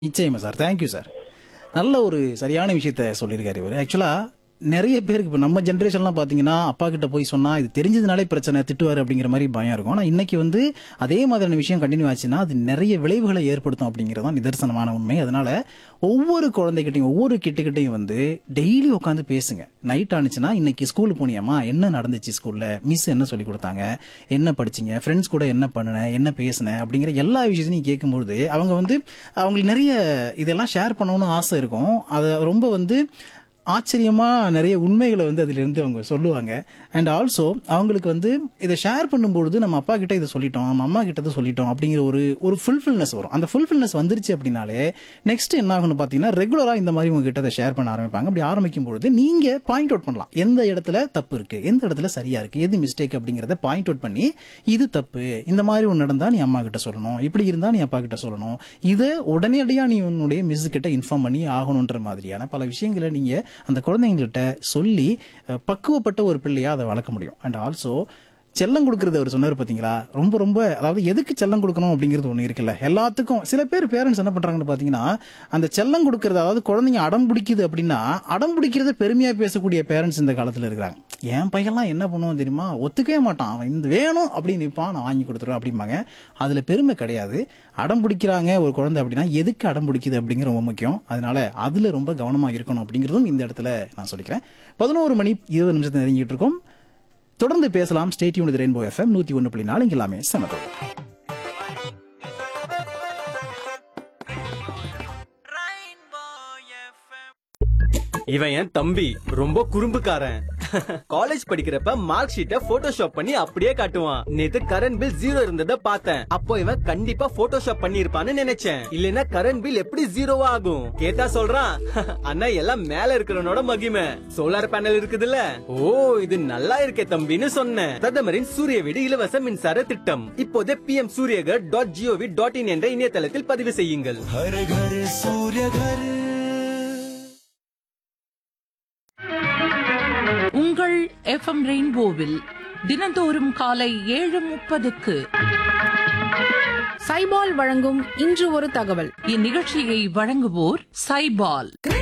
நிச்சயமா sir thank you sir நல்ல ஒரு சரியான விஷயத்த சொல்லியிருக்காரு இவர் ஆக்சுவலா நிறைய பேருக்கு இப்போ நம்ம ஜென்ரேஷன்லாம் பார்த்தீங்கன்னா அப்பா கிட்ட போய் சொன்னா இது தெரிஞ்சதுனாலே பிரச்சனை திட்டுவார் அப்படிங்கிற மாதிரி பயம் இருக்கும் ஆனால் இன்னைக்கு வந்து அதே மாதிரியான விஷயம் கண்டினியூ ஆச்சுன்னா அது நிறைய விளைவுகளை ஏற்படுத்தும் அப்படிங்கிறது தான் நிதர்சனமான உண்மை அதனால ஒவ்வொரு குழந்தைகிட்டையும் ஒவ்வொரு கிட்டக்கிட்டையும் வந்து டெய்லி உட்காந்து பேசுங்க நைட் ஆனிச்சுன்னா இன்னைக்கு ஸ்கூல் போனியாமா என்ன நடந்துச்சு ஸ்கூல்ல மிஸ் என்ன சொல்லி கொடுத்தாங்க என்ன படிச்சீங்க ஃப்ரெண்ட்ஸ் கூட என்ன பண்ணுனேன் என்ன பேசினேன் அப்படிங்கிற எல்லா விஷயத்தையும் கேட்கும்பொழுது அவங்க வந்து அவங்களுக்கு நிறைய இதெல்லாம் ஷேர் பண்ணணும்னு ஆசை இருக்கும் அதை ரொம்ப வந்து ஆச்சரியமா நிறைய உண்மைகளை வந்து அதிலிருந்து அவங்க சொல்லுவாங்க அண்ட் ஆல்சோ அவங்களுக்கு வந்து இதை ஷேர் பண்ணும்பொழுது நம்ம அப்பா கிட்ட இதை சொல்லிட்டோம் நம்ம அம்மா கிட்ட இதை சொல்லிட்டோம் அப்படிங்கிற ஒரு ஒரு ஃபுல்ஃபில்னஸ் வரும் அந்த ஃபுல்ஃபில்னஸ் வந்துருச்சு அப்படின்னாலே நெக்ஸ்ட் என்ன ஆகும்னு பார்த்தீங்கன்னா ரெகுலராக இந்த மாதிரி உங்ககிட்ட அதை ஷேர் பண்ண ஆரம்பிப்பாங்க அப்படி ஆரம்பிக்கும் பொழுது நீங்க பாயிண்ட் அவுட் பண்ணலாம் எந்த இடத்துல தப்பு இருக்கு எந்த இடத்துல சரியா இருக்கு எது மிஸ்டேக் அப்படிங்கிறத பாயிண்ட் அவுட் பண்ணி இது தப்பு இந்த மாதிரி ஒன்று நடந்தா நீ அம்மா கிட்ட சொல்லணும் இப்படி இருந்தா நீ அப்பா கிட்ட சொல்லணும் இதை உடனடியாக நீ உன்னுடைய மிஸ் கிட்ட இன்ஃபார்ம் பண்ணி ஆகணுன்ற மாதிரியான பல விஷயங்களை நீங்க அந்த குழந்தைங்கள்ட்ட சொல்லி அஹ், பக்குவப்பட்ட ஒரு பிள்ளையா அதை வளர்க்க முடியும் அண்ட் ஆல்சோ செல்லம் கொடுக்கறது அவர் சொன்னார் பாத்தீங்களா ரொம்ப ரொம்ப அதாவது எதுக்கு செல்லம் கொடுக்கணும் அப்படிங்கிறது ஒன்று இருக்குல்ல எல்லாத்துக்கும் சில பேர் பேரண்ட்ஸ் என்ன பண்றாங்கன்னு பாத்தீங்கன்னா அந்த செல்லம் கொடுக்கறது அதாவது குழந்தைங்க அடம் பிடிக்குது அப்படின்னா அடம் பிடிக்கிறத பெருமையா பேசக்கூடிய பேரண்ட்ஸ் இந்த காலத்துல இருக்கிறாங்க என் பையன்லாம் என்ன பண்ணுவான் தெரியுமா ஒத்துக்கவே மாட்டான் அவன் இந்த வேணும் அப்படின்னு நிற்பான் நான் வாங்கி கொடுத்துருவேன் அப்படிம்பாங்க அதுல பெருமை கிடையாது அடம் பிடிக்கிறாங்க ஒரு குழந்தை அப்படின்னா எதுக்கு அடம் பிடிக்குது அப்படிங்கிற ரொம்ப முக்கியம் அதனால அதுல ரொம்ப கவனமா இருக்கணும் அப்படிங்கிறதும் இந்த இடத்துல நான் சொல்லிக்கிறேன் பதினோரு மணி இருபது நிமிஷத்தை நெருங்கிட்டு இருக்கோம் தொடர்ந்து பேசலாம் ஸ்டேட்யூன் ரெயின்போ எஃப்எம் நூத்தி ஒன்று புள்ளி நாலு இங்க எல்லாமே சமத்தோம் இவன் என் தம்பி ரொம்ப குறும்புக்காரன் காலேஜ் படிக்கிறப்ப மார்க் ஷீட்டை போட்டோஷாப் பண்ணி அப்படியே காட்டுவான் நேத்து கரண்ட் பில் ஜீரோ இருந்தத பார்த்தேன் அப்போ இவன் கண்டிப்பா போட்டோஷாப் பண்ணி இருப்பான்னு நினைச்சேன் இல்லனா கரண்ட் பில் எப்படி ஜீரோவா ஆகும் கேட்டா சொல்றான் அண்ணா எல்லாம் மேல இருக்கிறவனோட மகிமை சோலார் பேனல் இருக்குதுல்ல ஓ இது நல்லா இருக்கே தம்பின்னு சொன்னேன் பிரதமரின் சூரிய வீடு இலவச மின்சார திட்டம் இப்போதே P M Suryaghar dot GOV dot in என்ற இணையதளத்தில் பதிவு செய்யுங்கள் हर घर सूर्य घर உங்கள் எஃப்எம் ரெயின்போவில் தினந்தோறும் காலை ஏழு முப்பதுக்கு சைபால் வழங்கும் இன்று ஒரு தகவல் இந்நிகழ்ச்சியை வழங்குவோர் சைபால்